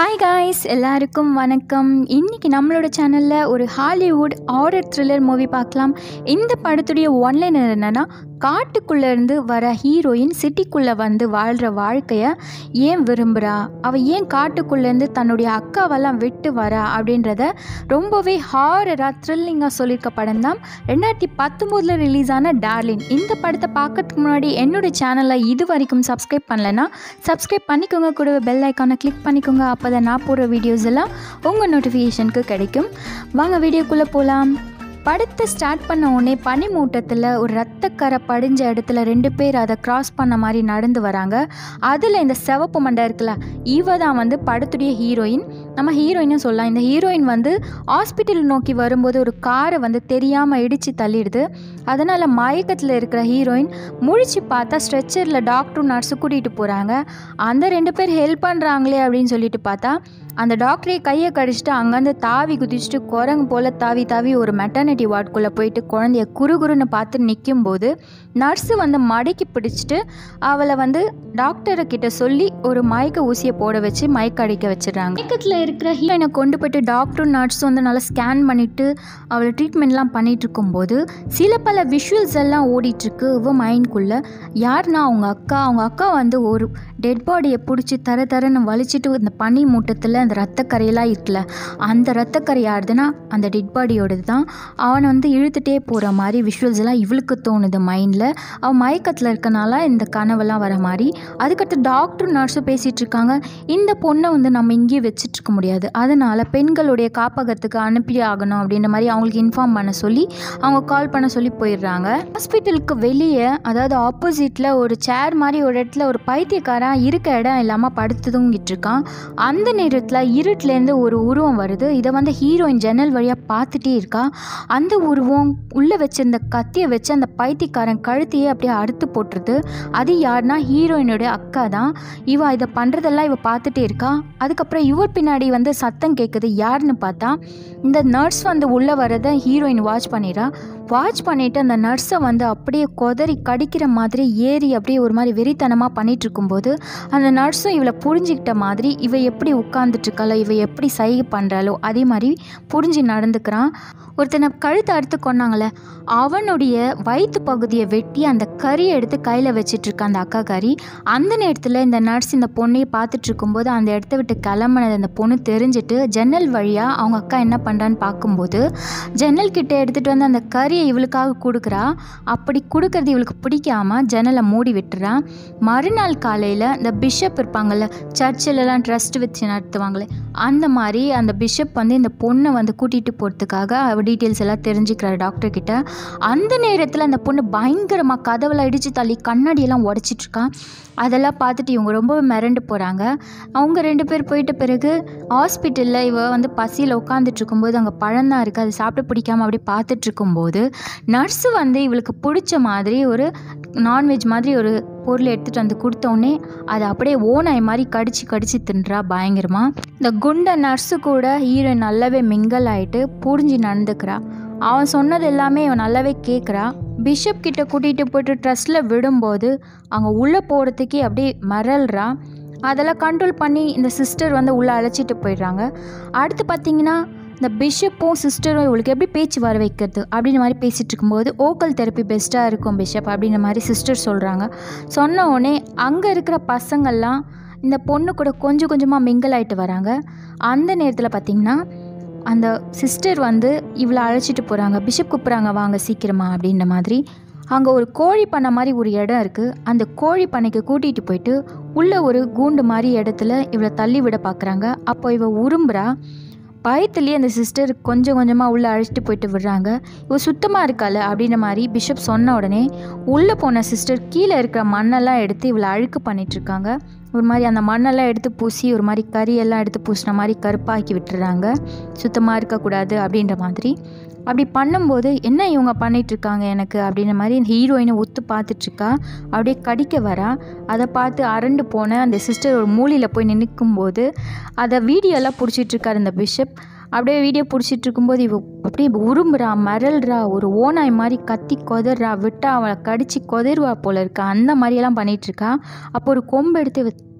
hi guys எல்லாருக்கும் வணக்கம் இன்றைக்கி நம்மளோட சேனலில் ஒரு ஹாலிவுட் ஹாரர் த்ரில்லர் மூவி பார்க்கலாம் இந்த படத்துடைய ஒன்லைனர் என்னென்னா காட்டுக்குள்ளே இருந்து வர ஹீரோயின் சிட்டிக்குள்ளே வந்து வாழ்கிற வாழ்க்கையை ஏன் விரும்புகிறா அவள் ஏன் காட்டுக்குள்ளேருந்து தன்னுடைய அக்காவெல்லாம் விட்டு வரா அப்படின்றத ரொம்பவே ஹாரராக த்ரில்லிங்காக சொல்லியிருக்க படம் தான் ரெண்டாயிரத்தி பத்தொம்போதில் ரிலீஸ் ஆன டார்லின் இந்த படத்தை பார்க்கறதுக்கு முன்னாடி என்னோடய சேனலை இது வரைக்கும் சப்ஸ்கிரைப் பண்ணலைன்னா சப்ஸ்கிரைப் பண்ணிக்கோங்க கூடவே பெல் ஐக்கானை கிளிக் பண்ணிக்கோங்க அப்போ தான் நான் போடுற வீடியோஸ் எல்லாம் உங்கள் நோட்டிஃபிகேஷனுக்கு கிடைக்கும் வாங்க வீடியோக்குள்ளே போகலாம் படத்தை ஸ்டார்ட் பண்ண உடனே பனிமூட்டத்தில் ஒரு ரத்தக்கரை படிஞ்ச இடத்துல ரெண்டு பேர் அதை கிராஸ் பண்ண மாதிரி நடந்து வராங்க அதில் இந்த சிவப்பு மண்டை இருக்குல்ல இவ தான் வந்து படத்துடைய ஹீரோயின் நம்ம ஹீரோயினும் சொல்லலாம் இந்த ஹீரோயின் வந்து ஹாஸ்பிட்டல் நோக்கி வரும்போது ஒரு காரை வந்து தெரியாமல் இடித்து தள்ளிடுது அதனால் மயக்கத்தில் இருக்கிற ஹீரோயின் முழிச்சு பார்த்தா ஸ்ட்ரெச்சரில் டாக்டரும் நர்ஸு கூட்டிகிட்டு போகிறாங்க அந்த ரெண்டு பேர் ஹெல்ப் பண்ணுறாங்களே அப்படின்னு சொல்லிட்டு பார்த்தா அந்த டாக்டரே கையை கடிச்சிட்டு அங்கேருந்து தாவி குதிச்சுட்டு குரங்கு போல் தாவி தாவி ஒரு மெட்டர்னிட்டி வார்டுக்குள்ளே போயிட்டு குழந்தைய குறுகுறுன்னு பார்த்து நிற்கும்போது நர்ஸு வந்து மடக்கி பிடிச்சிட்டு அவளை வந்து டாக்டரை கிட்ட சொல்லி ஒரு மயக்க ஊசியை போட வச்சு மயக்க அடிக்க வச்சிடுறாங்க மயக்கத்தில் இருக்கிற ஹீரோயினை கொண்டு போயிட்டு டாக்டரும் நர்ஸும் வந்து நல்லா ஸ்கேன் பண்ணிவிட்டு அவளை ட்ரீட்மெண்ட்லாம் பண்ணிட்டு இருக்கும்போது சில பல விஷுவல்ஸ் எல்லாம் ஓடிட்டுருக்கு இவ மைண்ட்குள்ளே யாருன்னா அவங்க அக்கா அவங்க அக்கா வந்து ஒரு டெட் பாடியை பிடிச்சி தர தரன்னு வலிச்சிட்டு இந்த பனி மூட்டத்தில் அந்த ரத்தக்கரையெல்லாம் இருக்குல்ல அந்த ரத்தக்கரை யாருதுன்னா அந்த டெட் பாடியோடது தான் அவனை வந்து இழுத்துட்டே போகிற மாதிரி விஷுவல்ஸ் எல்லாம் இவளுக்கு தோணுது மைண்டில் அவன் மயக்கத்தில் இருக்கனால இந்த கனவெல்லாம் வர மாதிரி அதுக்கடுத்து டாக்டரும் நர்ஸும் பேசிகிட்டு இருக்காங்க இந்த பொண்ணை வந்து நம்ம இங்கேயே வச்சுட்டு இருக்க முடியாது அதனால் பெண்களுடைய காப்பகத்துக்கு அனுப்பி ஆகணும் அப்படின்ற மாதிரி அவங்களுக்கு இன்ஃபார்ம் பண்ண சொல்லி அவங்க கால் பண்ண சொல்லி போயிடுறாங்க ஹாஸ்பிட்டலுக்கு வெளியே அதாவது ஆப்போசிட்டில் ஒரு சேர் மாதிரி ஒரு இடத்துல ஒரு பைத்தியக்காரன் இருக்க இடம் இல்லாமல் படுத்து தூங்கிட்டு இருக்கான் அந்த நேரத்தில் இருட்டிலேருந்து ஒரு உருவம் வருது இதை வந்து ஹீரோயின் ஜன்னல் வழியாக பார்த்துட்டே இருக்கா அந்த உருவம் உள்ளே வச்சிருந்த கத்தியை வச்சு அந்த பைத்தியக்காரன் கழுத்தையே அப்படியே அறுத்து போட்டுருது அது யாருன்னா ஹீரோயினுடைய அக்கா தான் இவ இதை பண்ணுறதெல்லாம் இவ பார்த்துட்டே இருக்கா அதுக்கப்புறம் இவர் பின்னாடி வந்து சத்தம் கேட்குது யாருன்னு பார்த்தா இந்த நர்ஸ் வந்து உள்ளே வரதை ஹீரோயின் வாட்ச் பண்ணிடுறா வாட்ச் பண்ணிவிட்டு அந்த நர்ஸை வந்து அப்படியே கொதறி கடிக்கிற மாதிரி ஏறி அப்படியே ஒரு மாதிரி வெறித்தனமாக பண்ணிட்டு இருக்கும்போது அந்த நர்ஸும் இவளை புரிஞ்சுக்கிட்ட மாதிரி இவ எப்படி உட்காந்துட்ருக்காளோ இவ எப்படி சைகை பண்ணுறாளோ அதே மாதிரி புரிஞ்சு நடந்துக்கிறான் ஒருத்தனை கழுத்தை அறுத்து கொண்டாங்களே அவனுடைய வயிற்று பகுதியை வெட்டி அந்த கறியை எடுத்து கையில் வச்சிட்ருக்க அந்த அக்கா கறி அந்த நேரத்தில் இந்த நர்ஸ் இந்த பொண்ணையை பார்த்துட்டு இருக்கும்போது அந்த இடத்த விட்டு கிளம்புனது அந்த பொண்ணு தெரிஞ்சுட்டு ஜன்னல் வழியாக அவங்க அக்கா என்ன பண்ணுறான்னு பார்க்கும்போது ஜன்னல் கிட்ட எடுத்துகிட்டு வந்து அந்த கறியை இவளுக்காக கொடுக்குறா அப்படி கொடுக்கறது இவளுக்கு பிடிக்காம ஜன்னலை மூடி விட்டுறா மறுநாள் காலையில் இந்த பிஷப் இருப்பாங்கள்ல சர்ச்சிலலாம் ட்ரஸ்ட் வச்சு நடத்துவாங்களே அந்த மாதிரி அந்த பிஷப் வந்து இந்த பொண்ணை வந்து கூட்டிகிட்டு போகிறதுக்காக அவள் டீட்டெயில்ஸ் எல்லாம் தெரிஞ்சுக்கிறார் டாக்டர் கிட்ட அந்த நேரத்தில் அந்த பொண்ணு பயங்கரமாக கதவெல்லாம் இடித்து தள்ளி கண்ணாடியெல்லாம் உடச்சிட்ருக்கா அதெல்லாம் பார்த்துட்டு இவங்க ரொம்ப மிரண்டு போகிறாங்க அவங்க ரெண்டு பேர் போயிட்ட பிறகு ஹாஸ்பிட்டலில் இவ வந்து பசியில் உட்காந்துட்டு இருக்கும்போது அங்கே பழம் தான் இருக்குது அது சாப்பிட பிடிக்காம அப்படியே பார்த்துட்டு இருக்கும்போது நர்ஸு வந்து இவளுக்கு பிடிச்ச மாதிரி ஒரு நான்வெஜ் மாதிரி ஒரு பொருள் எடுத்துகிட்டு வந்து கொடுத்தோடனே அதை அப்படியே ஓனாய் மாதிரி கடிச்சு கடிச்சு தின்றா பயங்கரமாக இந்த குண்டை நர்ஸு கூட ஹீரோயின் நல்லாவே மிங்கல் ஆகிட்டு புரிஞ்சு நடந்துக்கிறா அவன் சொன்னது எல்லாமே இவன் நல்லாவே கேட்குறா பிஷப் கிட்ட கூட்டிகிட்டு போயிட்டு ட்ரஸ்ட்டில் விடும்போது அங்கே உள்ளே போகிறதுக்கே அப்படியே மிரள்றா அதெல்லாம் கண்ட்ரோல் பண்ணி இந்த சிஸ்டர் வந்து உள்ளே அழைச்சிட்டு போயிடுறாங்க அடுத்து பார்த்தீங்கன்னா இந்த பிஷப்பும் சிஸ்டரும் இவளுக்கு எப்படி பேச்சு வர வைக்கிறது அப்படின்ற மாதிரி பேசிகிட்டு இருக்கும்போது ஓக்கல் தெரப்பி பெஸ்ட்டாக இருக்கும் பிஷப் அப்படின்ற மாதிரி சிஸ்டர் சொல்கிறாங்க சொன்ன உடனே அங்கே இருக்கிற பசங்கள்லாம் இந்த பொண்ணு கூட கொஞ்சம் கொஞ்சமாக மிங்கிள் ஆகிட்டு வராங்க அந்த நேரத்தில் பார்த்திங்கன்னா அந்த சிஸ்டர் வந்து இவளை அழைச்சிட்டு போகிறாங்க பிஷப் கூப்பிட்றாங்க வாங்க சீக்கிரமா அப்படின்ற மாதிரி அங்கே ஒரு கோழி பண்ணை மாதிரி ஒரு இடம் இருக்குது அந்த கோழி பண்ணைக்கு கூட்டிகிட்டு போயிட்டு உள்ளே ஒரு கூண்டு மாதிரி இடத்துல இவளை தள்ளி விட பார்க்குறாங்க அப்போ இவ உரும்புறா பயத்துலேயே அந்த சிஸ்டர் கொஞ்சம் கொஞ்சமாக உள்ளே அழைச்சிட்டு போயிட்டு விடுறாங்க இவ சுத்தமாக இருக்கால அப்படின்ற மாதிரி பிஷப் சொன்ன உடனே உள்ளே போன சிஸ்டர் கீழே இருக்கிற மண்ணெல்லாம் எடுத்து இவளை அழுக்கு பண்ணிகிட்ருக்காங்க ஒரு மாதிரி அந்த மண்ணெல்லாம் எடுத்து பூசி ஒரு மாதிரி கறியெல்லாம் எடுத்து பூசின மாதிரி கருப்பாக்கி விட்டுறாங்க சுத்தமாக இருக்கக்கூடாது அப்படின்ற மாதிரி அப்படி பண்ணும்போது என்ன இவங்க பண்ணிகிட்ருக்காங்க எனக்கு அப்படின்ற மாதிரி ஹீரோயினை ஒத்து பார்த்துட்ருக்கா அப்படியே கடிக்க வரா அதை பார்த்து அரண்டு போன அந்த சிஸ்டர் ஒரு மூலையில் போய் நிற்கும்போது அதை வீடியோலாம் பிடிச்சிட்ருக்காரு இந்த பிஷப் அப்படியே வீடியோ பிடிச்சிட்டு இருக்கும்போது இவ அப்படியே உரும்புறா மிரள்றா ஒரு ஓனாய் மாதிரி கத்தி கொதறா விட்டா அவளை கடிச்சு கொதருவா போல இருக்கா அந்த மாதிரியெல்லாம் பண்ணிகிட்ருக்கா அப்போ ஒரு கொம்பு எடுத்து இவ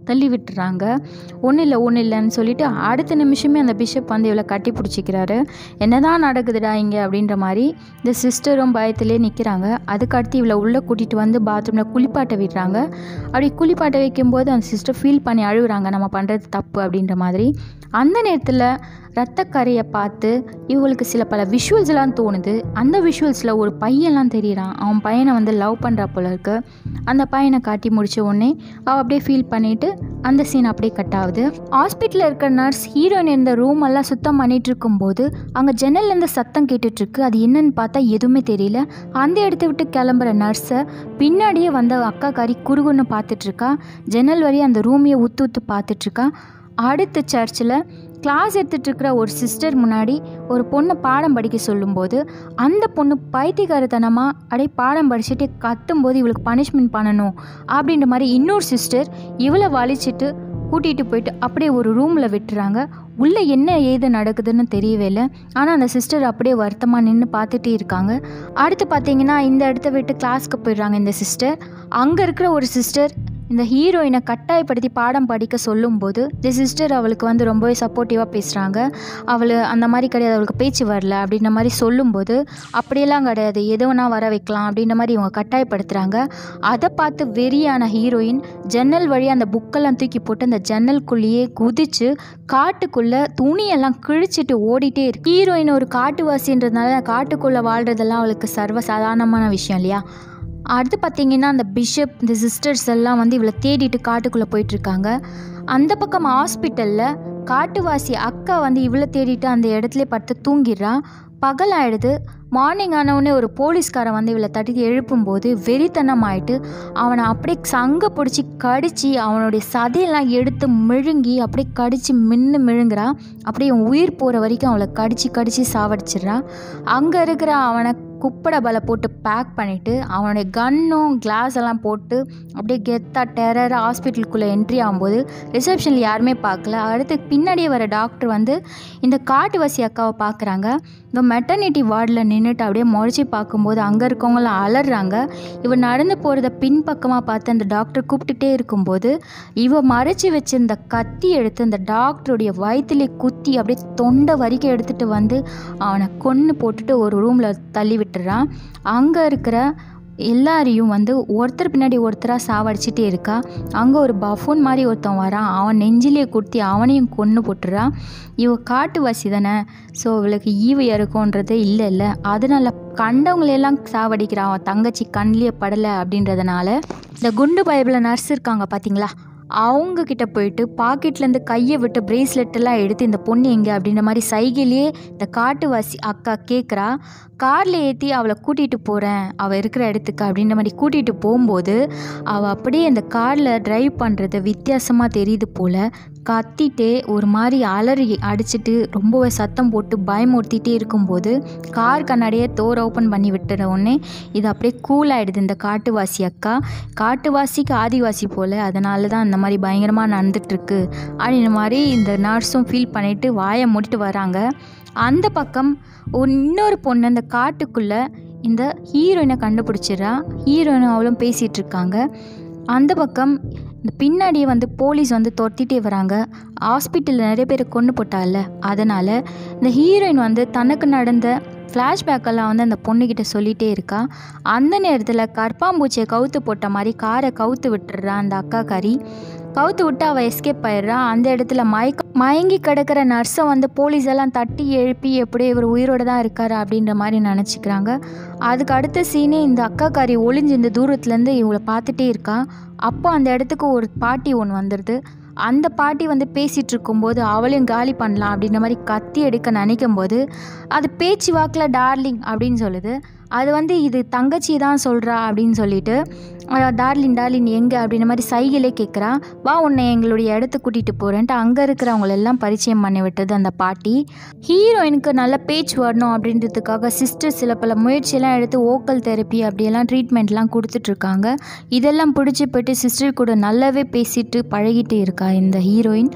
தள்ளி விட்டுறாங்க ஒன்றும் இல்லை ஒன்றும் இல்லைன்னு சொல்லிட்டு அடுத்த நிமிஷமே அந்த பிஷப் வந்து இவளை கட்டி பிடிச்சிக்கிறாரு என்னதான் நடக்குதுடா இங்கே அப்படின்ற மாதிரி இந்த சிஸ்டரும் பயத்திலே நிற்கிறாங்க அதுக்கு அடுத்து இவளை உள்ளே கூட்டிகிட்டு வந்து பாத்ரூமில் குளிப்பாட்ட விடுறாங்க அப்படி குளிப்பாட்ட வைக்கும்போது அந்த சிஸ்டர் ஃபீல் பண்ணி அழுகுறாங்க நம்ம பண்ணுறது தப்பு அப்படின்ற மாதிரி அந்த நேரத்தில் ரத்தக்கரையை பார்த்து இவங்களுக்கு சில பல விஷுவல்ஸ்லாம் தோணுது அந்த விஷுவல்ஸில் ஒரு பையன்லாம் தெரியறான் அவன் பையனை வந்து லவ் பண்ணுறா போல இருக்கு அந்த பையனை காட்டி முடிச்ச உடனே அவள் அப்படியே ஃபீல் பண்ணிவிட்டு அந்த சீன் அப்படியே கட் ஆகுது ஹாஸ்பிட்டலில் இருக்கிற நர்ஸ் ஹீரோயின் இருந்த ரூம் எல்லாம் சுத்தம் பண்ணிட்டு இருக்கும்போது அங்கே ஜன்னல்லேருந்து சத்தம் கேட்டுட்ருக்கு அது என்னன்னு பார்த்தா எதுவுமே தெரியல அந்த இடத்த விட்டு கிளம்புற நர்ஸை பின்னாடியே வந்த அக்கா காரி குறுகுன்னு பார்த்துட்ருக்கா ஜன்னல் வழியே அந்த ரூமையை உத்து உத்து பார்த்துட்ருக்கா அடுத்த சர்ச்சில் கிளாஸ் எடுத்துகிட்டு இருக்கிற ஒரு சிஸ்டர் முன்னாடி ஒரு பொண்ணை பாடம் படிக்க சொல்லும்போது அந்த பொண்ணு பைத்தியகாரத்தனமாக அப்படியே பாடம் படிச்சுட்டு கத்தும்போது இவளுக்கு பனிஷ்மெண்ட் பண்ணணும் அப்படின்ற மாதிரி இன்னொரு சிஸ்டர் இவளை வலிச்சிட்டு கூட்டிகிட்டு போயிட்டு அப்படியே ஒரு ரூமில் விட்டுறாங்க உள்ளே என்ன ஏது நடக்குதுன்னு தெரியவே இல்லை ஆனால் அந்த சிஸ்டர் அப்படியே வருத்தமாக நின்று பார்த்துட்டே இருக்காங்க அடுத்து பார்த்தீங்கன்னா இந்த இடத்த விட்டு கிளாஸ்க்கு போயிடுறாங்க இந்த சிஸ்டர் அங்கே இருக்கிற ஒரு சிஸ்டர் இந்த ஹீரோயினை கட்டாயப்படுத்தி பாடம் படிக்க சொல்லும்போது இந்த சிஸ்டர் அவளுக்கு வந்து ரொம்பவே சப்போர்ட்டிவாக பேசுகிறாங்க அவள் அந்த மாதிரி கிடையாது அவளுக்கு பேச்சு வரல அப்படின்ற மாதிரி சொல்லும்போது அப்படியெல்லாம் கிடையாது எது வேணா வர வைக்கலாம் அப்படின்ற மாதிரி இவங்க கட்டாயப்படுத்துகிறாங்க அதை பார்த்து வெறியான ஹீரோயின் ஜன்னல் வழியாக அந்த புக்கெல்லாம் தூக்கி போட்டு அந்த ஜன்னல்குள்ளேயே குதிச்சு காட்டுக்குள்ளே துணியெல்லாம் கிழிச்சிட்டு ஓடிட்டே இருக்கு ஹீரோயின் ஒரு காட்டுவாசின்றதுனால காட்டுக்குள்ளே வாழ்கிறதெல்லாம் அவளுக்கு சர்வ சாதாரணமான விஷயம் இல்லையா அடுத்து பார்த்தீங்கன்னா அந்த பிஷப் இந்த சிஸ்டர்ஸ் எல்லாம் வந்து இவளை தேடிட்டு காட்டுக்குள்ளே போயிட்டுருக்காங்க அந்த பக்கம் ஹாஸ்பிட்டலில் காட்டுவாசி அக்கா வந்து இவளை தேடிட்டு அந்த இடத்துல படுத்து தூங்கிடுறா பகல் ஆயிடுது மார்னிங் ஆனவுடனே ஒரு போலீஸ்காரன் வந்து இவளை தட்டி எழுப்பும்போது வெறித்தனம் ஆயிட்டு அவனை அப்படியே சங்க பிடிச்சி கடிச்சு அவனுடைய சதையெல்லாம் எடுத்து மிழுங்கி அப்படியே கடிச்சு மின்னு மிழுங்குறா அப்படியே அவன் உயிர் போகிற வரைக்கும் அவளை கடிச்சு கடிச்சு சாவடிச்சிடுறா அங்கே இருக்கிற அவனை குப்படை பலை போட்டு பேக் பண்ணிவிட்டு அவனுடைய கன்னும் கிளாஸ் எல்லாம் போட்டு அப்படியே கெத்தாக டெரராக ஹாஸ்பிட்டலுக்குள்ளே என்ட்ரி ஆகும்போது ரிசப்ஷனில் யாருமே பார்க்கல அடுத்து பின்னாடியே வர டாக்டர் வந்து இந்த காட்டுவாசி அக்காவை பார்க்குறாங்க இந்த மெட்டர்னிட்டி வார்டில் நின்றுட்டு அப்படியே முறைச்சி பார்க்கும்போது அங்கே இருக்கவங்களாம் அலறாங்க இவ நடந்து போகிறத பின்பக்கமாக பார்த்து அந்த டாக்டர் கூப்பிட்டுட்டே இருக்கும்போது இவ மறைச்சி வச்சிருந்த கத்தி எடுத்து அந்த டாக்டருடைய வயிற்றுலே குத்தி அப்படியே தொண்டை வரைக்கும் எடுத்துகிட்டு வந்து அவனை கொன்று போட்டுட்டு ஒரு ரூமில் தள்ளி விட்டுறான் அங்கே இருக்கிற எல்லாரையும் வந்து ஒருத்தர் பின்னாடி ஒருத்தராக சாவடிச்சிட்டே இருக்கா அங்கே ஒரு பஃபூன் மாதிரி ஒருத்தன் வரான் அவன் நெஞ்சிலே குத்தி அவனையும் கொன்று போட்டுறான் இவ காட்டுவாசி தானே ஸோ இவளுக்கு ஈவு இறக்கும்ன்றதே இல்லை இல்லை அதனால கண்டவங்களையெல்லாம் சாவடிக்கிறான் அவன் தங்கச்சி கண்ணிலே படலை அப்படின்றதுனால இந்த குண்டு பைபிள் நர்ஸ் இருக்காங்க பார்த்தீங்களா அவங்க கிட்ட போயிட்டு பாக்கெட்லேருந்து கையை விட்டு பிரேஸ்லெட் எல்லாம் எடுத்து இந்த பொண்ணு எங்கே அப்படின்ற மாதிரி சைகையிலேயே இந்த காட்டுவாசி அக்கா கேட்குறா காரில் ஏற்றி அவளை கூட்டிகிட்டு போகிறேன் அவள் இருக்கிற இடத்துக்கு அப்படின்ற மாதிரி கூட்டிகிட்டு போகும்போது அவள் அப்படியே இந்த காரில் டிரைவ் பண்ணுறது வித்தியாசமாக தெரியுது போல் கத்திட்டே ஒரு மாதிரி அலறி அடிச்சிட்டு ரொம்பவே சத்தம் போட்டு பயமுறுத்திட்டே இருக்கும்போது கார் கண்ணாடியை டோர் ஓப்பன் பண்ணி விட்டுற உடனே இது அப்படியே கூல் ஆகிடுது இந்த காட்டுவாசி அக்கா காட்டுவாசிக்கு ஆதிவாசி போல் அதனால தான் இந்த மாதிரி பயங்கரமாக நடந்துட்டுருக்கு அப்படின்ற மாதிரி இந்த நர்ஸும் ஃபீல் பண்ணிவிட்டு வாயை மூடிட்டு வராங்க அந்த பக்கம் ஒரு இன்னொரு பொண்ணு அந்த காட்டுக்குள்ளே இந்த ஹீரோயினை கண்டுபிடிச்சிடுறா ஹீரோயின் அவளும் பேசிகிட்டு இருக்காங்க அந்த பக்கம் இந்த பின்னாடியே வந்து போலீஸ் வந்து துரத்திட்டே வராங்க ஹாஸ்பிட்டலில் நிறைய பேர் கொண்டு போட்டால அதனால் இந்த ஹீரோயின் வந்து தனக்கு நடந்த ஃப்ளாஷ்பேக்கெல்லாம் வந்து அந்த பொண்ணுக்கிட்ட சொல்லிகிட்டே இருக்கா அந்த நேரத்தில் கற்பாம்பூச்சியை கவுத்து போட்ட மாதிரி காரை கவுத்து விட்டுறா அந்த அக்கா காரி கவுத்து விட்டு அவள் எஸ்கேப் ஆயிடுறா அந்த இடத்துல மயக்க மயங்கி கிடக்கிற நர்ஸை வந்து போலீஸ் எல்லாம் தட்டி எழுப்பி எப்படியோ இவர் உயிரோடு தான் இருக்காரு அப்படின்ற மாதிரி நினச்சிக்கிறாங்க அதுக்கு அடுத்த சீனே இந்த அக்காக்காரி ஒளிஞ்சு இந்த தூரத்துலேருந்து இவளை பார்த்துட்டே இருக்கா அப்போ அந்த இடத்துக்கு ஒரு பாட்டி ஒன்று வந்துடுது அந்த பாட்டி வந்து பேசிகிட்டு இருக்கும்போது அவளையும் காலி பண்ணலாம் அப்படின்ற மாதிரி கத்தி எடுக்க நினைக்கும் போது அது பேச்சு வாக்கில் டார்லிங் அப்படின்னு சொல்லுது அது வந்து இது தங்கச்சி தான் சொல்கிறா அப்படின்னு சொல்லிட்டு அஹ், டார்லின் டார்லின் எங்கே அப்படின்ற மாதிரி சைகிலே கேட்குறா வா உன்னை எங்களுடைய இடத்துக்கு கூட்டிகிட்டு போகிறேன்ட்டு அங்கே இருக்கிறவங்களெல்லாம் பரிச்சயம் பண்ணி விட்டது அந்த பாட்டி ஹீரோயினுக்கு நல்ல பேச்சு வரணும் அப்படின்றதுக்காக சிஸ்டர் சில பல முயற்சியெல்லாம் எடுத்து ஓக்கல் தெரப்பி அப்படியெல்லாம் ட்ரீட்மெண்ட்லாம் கொடுத்துட்ருக்காங்க இதெல்லாம் பிடிச்சி போயிட்டு சிஸ்டர் கூட நல்லாவே பேசிட்டு பழகிட்டு இருக்கா இந்த ஹீரோயின்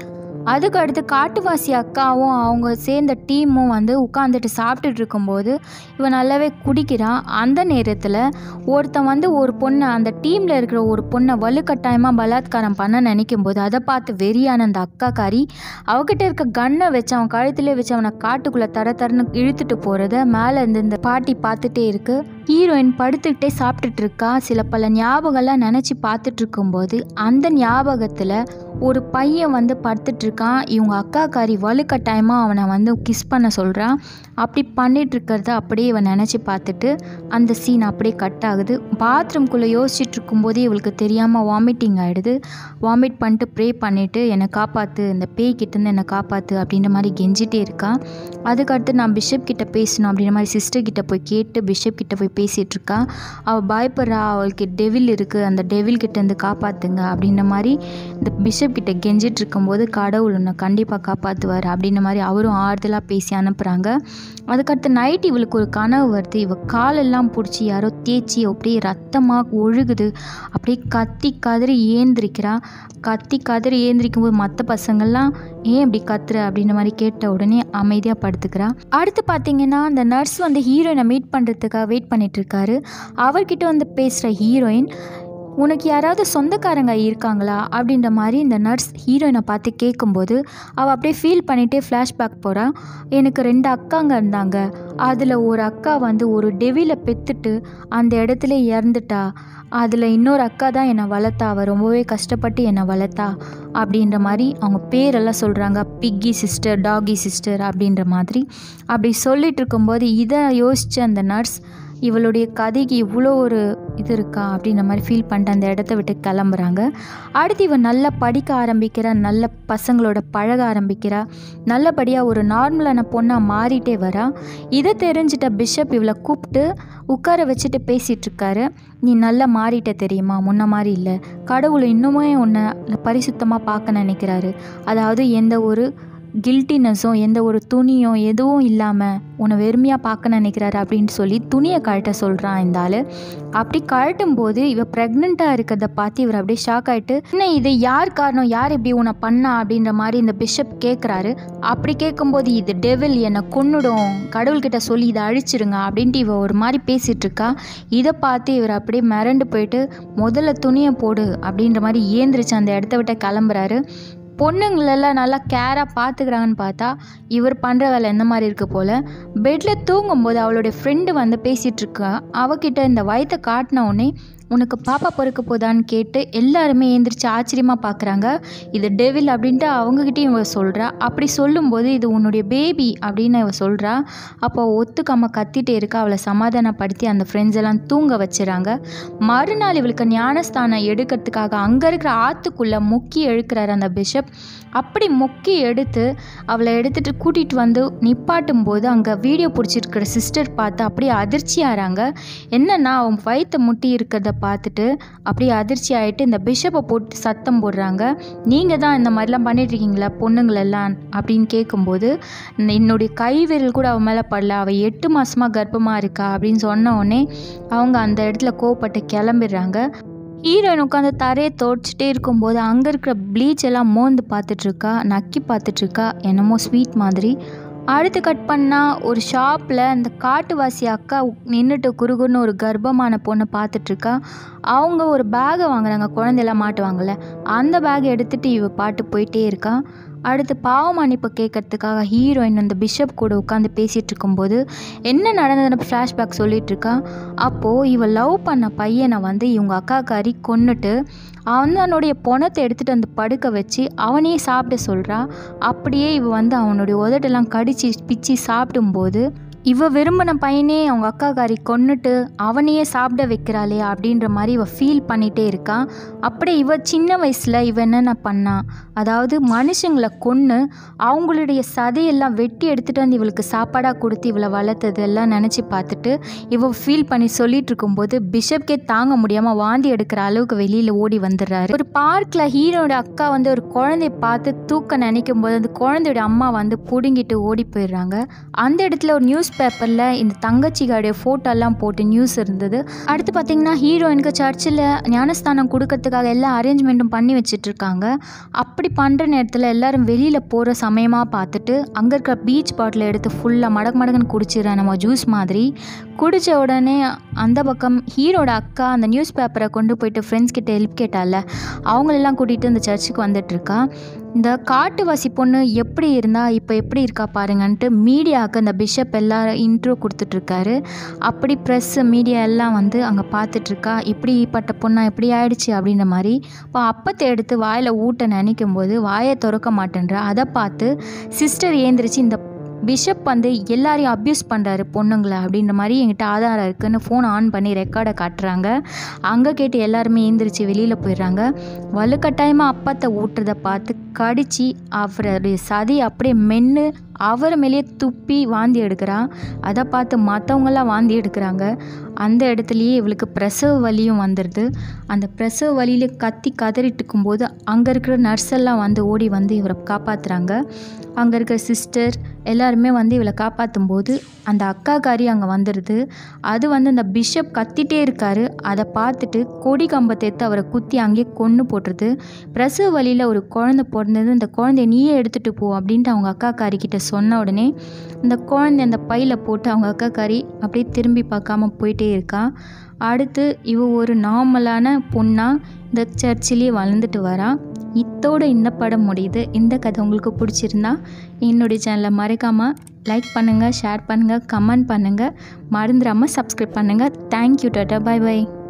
அதுக்கு அடுத்து காட்டுவாசி அக்காவும் அவங்க சேர்ந்த டீமும் வந்து உட்காந்துட்டு சாப்பிட்டுட்டு இருக்கும்போது இவன் நல்லாவே குடிக்கிறான் அந்த நேரத்தில் ஒருத்தன் வந்து ஒரு பொண்ணை அந்த டீமில் இருக்கிற ஒரு பொண்ணை வலுக்கட்டாயமாக பலாத்காரம் பண்ண நினைக்கும் போது அதை பார்த்து வெறியான அந்த அக்காக்காரி அவகிட்ட இருக்க கன்னை வச்சு அவன் கழுத்திலே வச்சு அவனை காட்டுக்குள்ளே தர தரன்னு இழுத்துட்டு போகிறத மேலே இருந்து இந்த பாட்டி பார்த்துட்டே இருக்கு ஹீரோயின் படுத்துக்கிட்டே சாப்பிட்டுட்டு இருக்கா சில பல ஞாபகம்லாம் நினச்சி பார்த்துட்டு இருக்கும்போது அந்த ஞாபகத்தில் ஒரு பையன் வந்து படுத்துட்டு இருக்கான் இவங்க அக்காக்காரி வலுக்கட்டாயமாக அவனை வந்து கிஸ் பண்ண சொல்கிறான் அப்படி பண்ணிட்டு இருக்கிறத அப்படியே இவன் நினச்சி பார்த்துட்டு அந்த சீன் அப்படியே கட் ஆகுது பாத்ரூம்குள்ளே யோசிச்சுட்டு இருக்கும்போதே இவளுக்கு தெரியாமல் வாமிட்டிங் ஆகிடுது வாமிட் பண்ணிட்டு ப்ரே பண்ணிவிட்டு என்னை காப்பாற்று இந்த பேய் கிட்டேருந்து என்னை காப்பாற்று அப்படின்ற மாதிரி கெஞ்சிட்டே இருக்கான் அதுக்கடுத்து நான் பிஷப் கிட்ட பேசணும் அப்படின்ற மாதிரி சிஸ்டர் கிட்ட போய் கேட்டு பிஷப் கிட்ட போய் பேசிகிட்டு இருக்கா அவள் பயப்படுறா அவளுக்கு டெவில் இருக்குது அந்த டெவில் கிட்டேருந்து காப்பாற்றுங்க அப்படின்ற மாதிரி இந்த பிஷப் கிட்ட கெஞ்சிட்டு இருக்கும்போது கடவுள் உன்னை கண்டிப்பாக காப்பாற்றுவார் அப்படின்ற மாதிரி அவரும் ஆறுதலாக பேசி அனுப்புகிறாங்க அதுக்கடுத்து நைட் இவளுக்கு ஒரு கனவு வருது இவ காலெல்லாம் பிடிச்சி யாரோ தேய்ச்சி அப்படியே ரத்தமாக ஒழுகுது அப்படியே கத்தி கதறி ஏந்திரிக்கிறா கத்தி கதறி ஏந்திரிக்கும் போது மற்ற பசங்கள்லாம் ஏன் இப்படி கத்துற அப்படின்ற மாதிரி கேட்ட உடனே அமைதியாக படுத்துக்கிறா அடுத்து பார்த்தீங்கன்னா அந்த நர்ஸ் வந்து ஹீரோயினை மீட் பண்ணுறதுக்காக வெயிட் பண்ணிட்டு இருக்காரு அவர்கிட்ட வந்து பேசுகிற ஹீரோயின் உனக்கு யாராவது சொந்தக்காரங்க இருக்காங்களா அப்படின்ற மாதிரி இந்த நர்ஸ் ஹீரோயினை பார்த்து கேட்கும்போது அவள் அப்படியே ஃபீல் பண்ணிகிட்டே ஃப்ளாஷ்பேக் போகிறா எனக்கு ரெண்டு அக்காங்க இருந்தாங்க அதில் ஒரு அக்கா வந்து ஒரு டெவில பெத்துட்டு அந்த இடத்துல இறந்துட்டா அதில் இன்னொரு அக்கா தான் என்னை வளர்த்தா அவள் ரொம்பவே கஷ்டப்பட்டு என்னை வளர்த்தா அப்படின்ற மாதிரி அவங்க பேரெல்லாம் சொல்கிறாங்க பிக்கி சிஸ்டர் டாகி சிஸ்டர் அப்படின்ற மாதிரி அப்படி சொல்லிட்டு இருக்கும்போது இதை யோசித்த அந்த நர்ஸ் இவளுடைய கதைக்கு இவ்வளோ ஒரு இது இருக்கா அப்படின்ற மாதிரி ஃபீல் பண்ணிட்டு அந்த இடத்த விட்டு கிளம்புறாங்க அடுத்து இவன் நல்லா படிக்க ஆரம்பிக்கிறா நல்ல பசங்களோட பழக ஆரம்பிக்கிறா நல்லபடியாக ஒரு நார்மலான பொண்ணாக மாறிட்டே வரா இதை தெரிஞ்சிட்ட பிஷப் இவளை கூப்பிட்டு உட்கார வச்சுட்டு பேசிகிட்டு இருக்காரு நீ நல்லா மாறிட்ட தெரியுமா முன்ன மாதிரி இல்லை கடவுள் இன்னுமே உன்னை பரிசுத்தமாக பார்க்க நினைக்கிறாரு அதாவது எந்த ஒரு கில்ட்டினஸும் எந்த ஒரு துணியும் எதுவும் இல்லாமல் உன்னை வெறுமையாக பார்க்க நினைக்கிறாரு அப்படின்னு சொல்லி துணியை கழட்ட சொல்கிறான் இந்த ஆள் அப்படி கழட்டும் போது இவ ப்ரெக்னெண்ட்டாக இருக்கிறத பார்த்து இவர் அப்படியே ஷாக் ஆகிட்டு என்ன இது யார் காரணம் யார் இப்படி உன்னை பண்ணா அப்படின்ற மாதிரி இந்த பிஷப் கேட்குறாரு அப்படி கேட்கும்போது இது டெவில் என்னை கொன்னுடும் கடவுள்கிட்ட சொல்லி இதை அழிச்சிருங்க அப்படின்ட்டு இவ ஒரு மாதிரி பேசிகிட்டு இருக்கா இதை பார்த்து இவர் அப்படியே மிரண்டு போயிட்டு முதல்ல துணியை போடு அப்படின்ற மாதிரி ஏந்திரிச்சு அந்த இடத்த விட்டு கிளம்புறாரு பொண்ணுங்களெல்லாம் நல்லா கேராக பார்த்துக்கிறாங்கன்னு பார்த்தா இவர் பண்ணுற வேலை எந்த மாதிரி இருக்குது போல் பெட்டில் தூங்கும்போது அவளுடைய ஃப்ரெண்டு வந்து பேசிகிட்டு இருக்கா அவகிட்ட இந்த வயத்தை காட்டின உடனே உனக்கு பாப்பா பிறக்க போதான்னு கேட்டு எல்லாருமே எந்திரிச்சு ஆச்சரியமாக பார்க்குறாங்க இது டெவில் அப்படின்ட்டு அவங்கக்கிட்டேயும் இவ சொல்கிறா அப்படி சொல்லும்போது இது உன்னுடைய பேபி அப்படின்னு இவ சொல்கிறா அப்போ ஒத்துக்காமல் கத்திட்டே இருக்கா அவளை சமாதானப்படுத்தி அந்த ஃப்ரெண்ட்ஸ் எல்லாம் தூங்க வச்சுறாங்க மறுநாள் இவளுக்கு ஞானஸ்தானம் எடுக்கிறதுக்காக அங்கே இருக்கிற ஆற்றுக்குள்ளே முக்கி எழுக்கிறார் அந்த பிஷப் அப்படி முக்கி எடுத்து அவளை எடுத்துகிட்டு கூட்டிகிட்டு வந்து நிப்பாட்டும் போது அங்கே வீடியோ பிடிச்சிருக்கிற சிஸ்டர் பார்த்து அப்படியே அதிர்ச்சி ஆகிறாங்க என்னன்னா அவன் வயிற்று முட்டி இருக்கிறத பார்த்துட்டு அப்படியே அதிர்ச்சி ஆகிட்டு இந்த பிஷப்பை போட்டு சத்தம் போடுறாங்க நீங்கள் தான் இந்த மாதிரிலாம் பண்ணிட்டுருக்கீங்களா பொண்ணுங்களெல்லாம் அப்படின்னு கேட்கும்போது என்னுடைய கை விரல் கூட அவன் மேலே படல அவள் எட்டு மாதமாக கர்ப்பமாக இருக்கா அப்படின்னு சொன்ன உடனே அவங்க அந்த இடத்துல கோவப்பட்டு கிளம்பிடுறாங்க ஹீரோயின் உட்காந்து தரையை துடைச்சிட்டே இருக்கும்போது அங்கே இருக்கிற ப்ளீச் எல்லாம் மோந்து பார்த்துட்ருக்கா நக்கி பார்த்துட்ருக்கா என்னமோ ஸ்வீட் மாதிரி அடுத்து கட் பண்ணால் ஒரு ஷாப்பில் அந்த காட்டுவாசி அக்கா நின்றுட்டு குறுகுன்னு ஒரு கர்ப்பமான பொண்ணை பார்த்துட்ருக்கா அவங்க ஒரு பேகை வாங்குறாங்க குழந்தையெல்லாம் மாட்டுவாங்கள்ல அந்த பேகை எடுத்துகிட்டு இவ பாட்டு போயிட்டே இருக்கா அடுத்து பாவ மன்னிப்பு கேட்கறதுக்காக ஹீரோயின் அந்த பிஷப் கூட உட்காந்து பேசிகிட்டு இருக்கும்போது என்ன நடந்ததுன்னு ஃப்ளாஷ்பேக் சொல்லிட்டு இருக்கா அப்போது இவ லவ் பண்ண பையனை வந்து இவங்க அக்காக்காரி கொன்னுட்டு அவனுடைய பொணத்தை எடுத்துகிட்டு வந்து படுக்க வச்சு அவனையே சாப்பிட சொல்கிறா அப்படியே இவ வந்து அவனுடைய உதட்டெல்லாம் கடிச்சு பிச்சு சாப்பிடும்போது இவ விரும்பின பையனே அவங்க அக்காக்காரி கொன்னுட்டு அவனையே சாப்பிட வைக்கிறாளே அப்படின்ற மாதிரி இவ ஃபீல் பண்ணிகிட்டே இருக்கா அப்படியே இவ சின்ன வயசில் இவ என்னென்ன பண்ணா அதாவது மனுஷங்களை கொன்று அவங்களுடைய சதையெல்லாம் வெட்டி எடுத்துகிட்டு வந்து இவளுக்கு சாப்பாடாக கொடுத்து இவளை வளர்த்தது எல்லாம் நினச்சி பார்த்துட்டு இவ ஃபீல் பண்ணி சொல்லிட்டு இருக்கும்போது பிஷப்கே தாங்க முடியாமல் வாந்தி எடுக்கிற அளவுக்கு வெளியில் ஓடி வந்துடுறாரு ஒரு பார்க்கில் ஹீரோட அக்கா வந்து ஒரு குழந்தைய பார்த்து தூக்க நினைக்கும் போது அந்த குழந்தையோட அம்மா வந்து பிடுங்கிட்டு ஓடி போயிடுறாங்க அந்த இடத்துல ஒரு நியூஸ் பேப்பரில் இந்த தங்கச்சிகளுடைய ஃபோட்டோலாம் போட்டு நியூஸ் இருந்தது அடுத்து பார்த்திங்கன்னா ஹீரோயினுக்கு சர்ச்சில் ஞானஸ்தானம் கொடுக்கறதுக்காக எல்லா அரேஞ்ச்மெண்ட்டும் பண்ணி வச்சுட்டு இருக்காங்க அப்படி பண்ணுற நேரத்தில் எல்லாரும் வெளியில் போகிற சமயமாக பார்த்துட்டு அங்கே இருக்கிற பீச் பாட்டில் எடுத்து ஃபுல்லாக மடக்கு மடக்குன்னு குடிச்சிடுறேன் நம்ம ஜூஸ் மாதிரி குடித்த உடனே அந்த பக்கம் ஹீரோட அக்கா அந்த நியூஸ் பேப்பரை கொண்டு போயிட்டு ஃப்ரெண்ட்ஸ் கிட்ட ஹெல்ப் கேட்டால அவங்களெல்லாம் கூட்டிகிட்டு இந்த சர்ச்சுக்கு வந்துட்டுருக்கா இந்த காட்டுவாசி பொண்ணு எப்படி இருந்தால் இப்போ எப்படி இருக்கா பாருங்கன்ட்டு மீடியாவுக்கு அந்த பிஷப் எல்லாரும் இன்ட்ரோ கொடுத்துட்ருக்காரு அப்படி ப்ரெஸ்ஸு மீடியா எல்லாம் வந்து அங்கே பார்த்துட்ருக்கா இப்படிப்பட்ட பொண்ணா எப்படி ஆயிடுச்சு அப்படின்ற மாதிரி இப்போ அப்பத்தை எடுத்து வாயில் ஊட்ட நினைக்கும் போது வாயை திறக்க மாட்டேன்றா அதை பார்த்து சிஸ்டர் ஏந்திரிச்சு இந்த பிஷப் வந்து எல்லாரையும் அப்யூஸ் பண்ணுறாரு பொண்ணுங்களை அப்படின்ற மாதிரி என்கிட்ட ஆதாரம் இருக்குன்னு ஃபோன் ஆன் பண்ணி ரெக்கார்டை காட்டுறாங்க அங்கே கேட்டு எல்லாருமே ஏந்திரிச்சு வெளியில் போயிடுறாங்க வலுக்கட்டாயமாக அப்பத்தை ஊட்டுறதை பார்த்து கடிச்சு அவருடைய சதி அப்படியே மென்று அவர் மேலேயே துப்பி வாந்தி எடுக்கிறா அதை பார்த்து மற்றவங்களாம் வாந்தி எடுக்கிறாங்க அந்த இடத்துலையே இவளுக்கு பிரசவ வலியும் வந்துடுது அந்த பிரசவ வலியில் கத்தி கதறிட்டு இருக்கும்போது அங்கே இருக்கிற நர்ஸ் எல்லாம் வந்து ஓடி வந்து இவரை காப்பாற்றுறாங்க அங்கே இருக்கிற சிஸ்டர் எல்லாருமே வந்து இவளை காப்பாற்றும் போது அந்த அக்காக்காரி அங்கே வந்துடுது அது வந்து அந்த பிஷப் கத்திட்டே இருக்காரு அதை பார்த்துட்டு கொடி கம்பத்தை எடுத்து அவரை குத்தி அங்கேயே கொன்று போட்டுருது பிரசவ வழியில் ஒரு குழந்தை பிறந்தது இந்த குழந்தைய நீயே எடுத்துகிட்டு போ அப்படின்ட்டு அவங்க அக்காக்காரி கிட்ட சொன்ன உடனே இந்த குழந்தை அந்த பையில் போட்டு அவங்க அக்காக்காரி அப்படியே திரும்பி பார்க்காம போயிட்டே இருக்கா அடுத்து இவ ஒரு நார்மலான பொண்ணாக இந்த சர்ச்சிலேயே வளர்ந்துட்டு வரா இத்தோட இந்த படம் முடியுது இந்த கதை உங்களுக்கு பிடிச்சிருந்தா என்னுடைய சேனலை மறக்காமல் லைக் பண்ணுங்கள் ஷேர் பண்ணுங்கள் கமெண்ட் பண்ணுங்கள் மறந்துடாமல் சப்ஸ்கிரைப் பண்ணுங்கள் தேங்க்யூ டாட்டா பை பை